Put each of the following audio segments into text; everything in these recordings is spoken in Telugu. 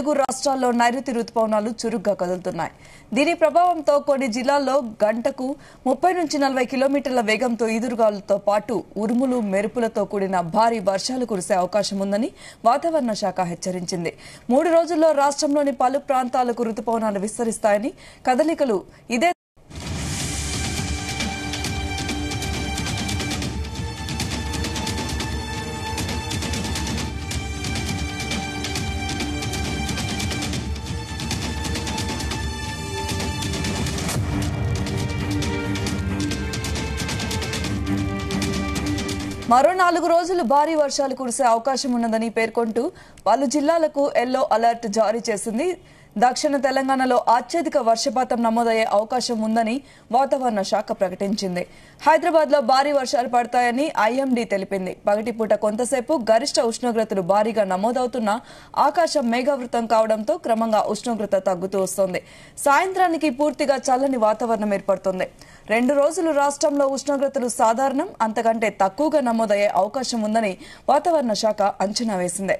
తెలుగు రాష్ట్రాల్లో నైరుతి రుతుపవనాలు చురుగ్గా కదులుతున్నాయి దీని ప్రభావంతో కొన్ని జిల్లాల్లో గంటకు ముప్పై నుంచి నలభై కిలోమీటర్ల వేగంతో ఈదురుగాలులతో పాటు ఉరుములు మెరుపులతో కూడిన భారీ వర్షాలు కురిసే అవకాశం ఉందని వాతావరణ శాఖ హెచ్చరించింది మూడు రోజుల్లో రాష్ట్రంలోని పలు ప్రాంతాలకు రుతుపవనాలు విస్తరిస్తాయని కదలికలు ఇదే మరో నాలుగు రోజులు భారీ వర్షాలు కురిసే అవకాశం ఉన్నదని పేర్కొంటూ పలు జిల్లాలకు ఎల్లో అలర్ట్ జారీ చేసింది దక్షిణ తెలంగాణలో అత్యధిక వర్షపాతం నమోదయ్యే అవకాశం ఉందని వాతావరణ శాఖ ప్రకటించింది హైదరాబాద్ లో భారీ వర్షాలు పడతాయని ఐఎండీ తెలిపింది పగటిపూట కొంతసేపు గరిష్ట ఉష్ణోగ్రతలు భారీగా నమోదవుతున్నా ఆకాశం మేఘావృతం కావడంతో క్రమంగా ఉష్ణోగ్రత తగ్గుతూ వస్తోంది సాయంత్రానికి పూర్తిగా చల్లని వాతావరణం ఏర్పడుతోంది రెండు రోజులు రాష్ట్రంలో ఉష్ణోగ్రతలు సాధారణం అంతకంటే తక్కువగా నమోదయ్యే అవకాశం ఉందని వాతావరణ శాఖ అంచనా వేసింది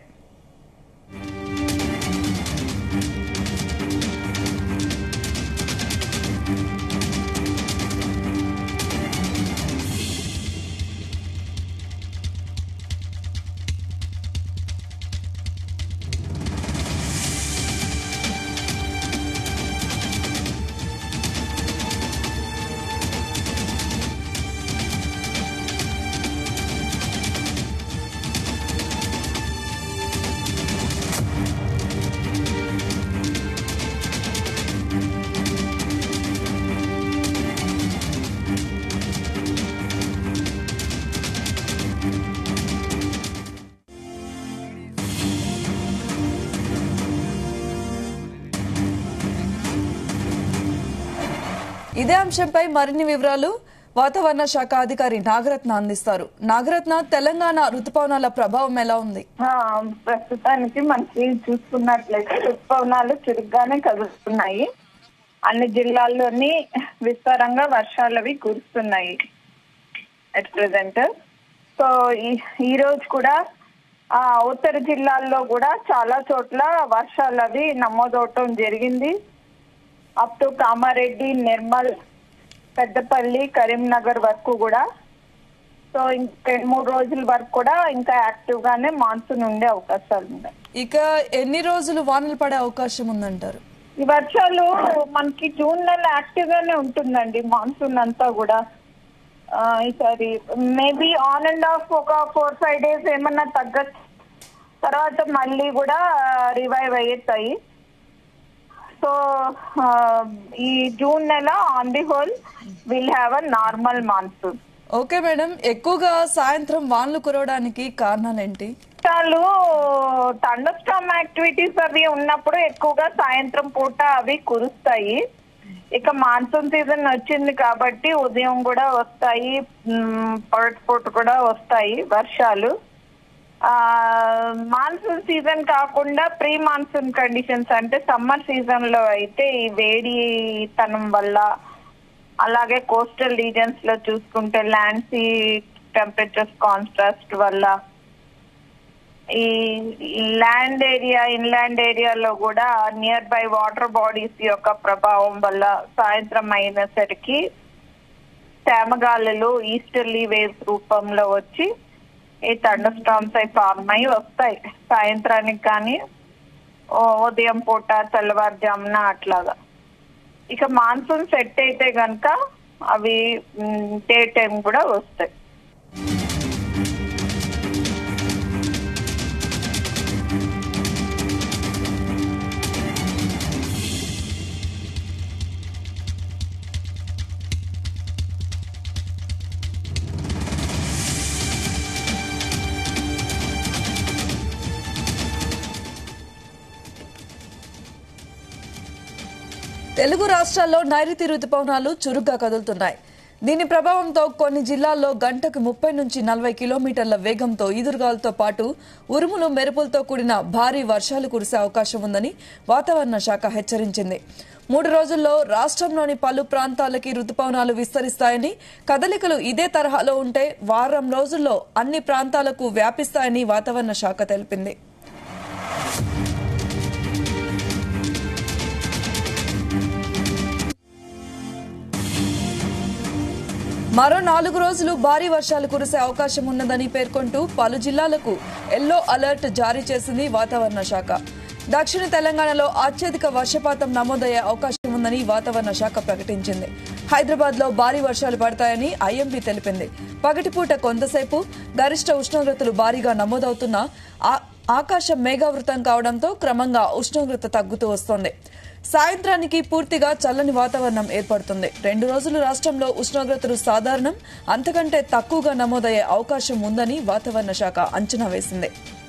ఇదే అంశంపై మరిన్ని వివరాలు వాతావరణ శాఖ అధికారి నాగరత్న అందిస్తారు నాగరత్న తెలంగాణ రుతుపవనాల ప్రభావం ఎలా ఉంది ఆ, ప్రస్తుతానికి మనకి చూసుకున్నట్లయితే ఋతుపవనాలు చురుగ్గానే కదులుతున్నాయి అన్ని జిల్లాల్లోని విస్తారంగా వర్షాలవి కురుస్తున్నాయి అట్ ప్రెసెంట్ సో ఈ- ఈ రోజు కూడా ఆ ఉత్తర జిల్లాల్లో కూడా చాలా చోట్ల వర్షాలు అవి నమోదవటం జరిగింది అప్ టు కామారెడ్డి నిర్మల్ పెద్దపల్లి కరీంనగర్ వరకు కూడా సో ఇంక రెండు మూడు రోజుల వరకు కూడా ఇంకా యాక్టివ్ గానే మాన్సూన్ ఉండే అవకాశాలు ఉన్నాయి ఇక ఎన్ని రోజులు వానలు పడే అవకాశం ఉందంటారు ఈ వర్షాలు మనకి జూన్ నెల యాక్టివ్ గానే ఉంటుందండి మాన్సూన్ అంతా కూడా ఆ, ఈసారి మేబీ ఆన్ అండ్ ఆఫ్ ఒక ఫోర్ ఫైవ్ డేస్ ఏమన్నా తగ్గచ్చు తర్వాత మళ్ళీ కూడా రివైవ్ అయ్యేస్తాయి సో ఆ, ఈ జూన్ నెల on the whole will have a normal monsoon okay madam ఎక్కువగా సాయంత్రం వానలు కురవడానికి కారణాలేంటి వర్షాలు థండర్స్టామ్ యాక్టివిటీస్ అవి ఉన్నప్పుడు ఎక్కువగా సాయంత్రం పూట అవి కురుస్తాయి ఇక మాన్సూన్ సీజన్ వచ్చింది కాబట్టి ఉదయం కూడా వస్తాయి మ్, పొరటి పూట కూడా వస్తాయి వర్షాలు ఆ మాన్సూన్ సీజన్ కాకుండా ప్రీ మాన్సూన్ కండిషన్స్ అంటే సమ్మర్ సీజన్ లో అయితే ఈ వేడి తనం వల్ల అలాగే కోస్టల్ రీజన్స్ లో చూసుకుంటే ల్యాండ్ సీ టెంపరేచర్స్ కాన్ట్రాస్ట్ వల్ల ఈ ల్యాండ్ ఏరియా ఇన్లాండ్ ఏరియాలో కూడా నియర్ బై వాటర్ బాడీస్ యొక్క ప్రభావం వల్ల సాయంత్రం అయినసరికి తేమగాలులు ఈస్టర్లీ వేవ్స్ రూపంలో వచ్చి ఈ థండర్ స్టామ్స్ అయి ఫార్మ్ అయి వస్తాయి సాయంత్రానికి కానీ ఓ- ఉదయం పూట తెల్లవారుజామున అట్లాగా ఇక మాన్సూన్ సెట్ అయితే గనక అవి డే టైం కూడా వస్తాయి తెలుగు రాష్ట్రాల్లో నైరుతి రుతుపవనాలు చురుగ్గా కదులుతున్నాయి దీని ప్రభావంతో కొన్ని జిల్లాల్లో గంటకు ముప్పై నుంచి నలభై కిలోమీటర్ల వేగంతో ఈదురుగాలతో పాటు ఉరుములు మెరుపులతో కూడిన భారీ వర్షాలు కురిసే అవకాశం ఉందని వాతావరణ శాఖ హెచ్చరించింది మూడు రోజుల్లో రాష్ట్రంలోని పలు ప్రాంతాలకి రుతుపవనాలు విస్తరిస్తాయని కదలికలు ఇదే తరహాలో ఉంటే వారం రోజుల్లో అన్ని ప్రాంతాలకు వ్యాపిస్తాయని వాతావరణ శాఖ తెలిపింది మరో నాలుగు రోజులు భారీ వర్షాలు కురిసే అవకాశం ఉన్నదని పేర్కొంటూ పలు జిల్లాలకు ఎల్లో అలర్ట్ జారీ చేసింది వాతావరణ శాఖ దక్షిణ తెలంగాణలో అత్యధిక వర్షపాతం నమోదయ్యే అవకాశం ఉందని వాతావరణ శాఖ ప్రకటించింది హైదరాబాద్ లో భారీ వర్షాలు పడతాయని ఐఎండీ తెలిపింది పగటిపూట కొంతసేపు గరిష్ట ఉష్ణోగ్రతలు భారీగా నమోదవుతున్నా ఆ- ఆకాశం మేఘావృతం కావడంతో క్రమంగా ఉష్ణోగ్రత తగ్గుతూ వస్తోంది సాయంత్రానికి పూర్తిగా చల్లని వాతావరణం ఏర్పడుతుంది రెండు రోజులు రాష్ట్రంలో ఉష్ణోగ్రతలు సాధారణం అంతకంటే తక్కువగా నమోదయ్యే అవకాశం ఉందని వాతావరణ శాఖ అంచనా వేసింది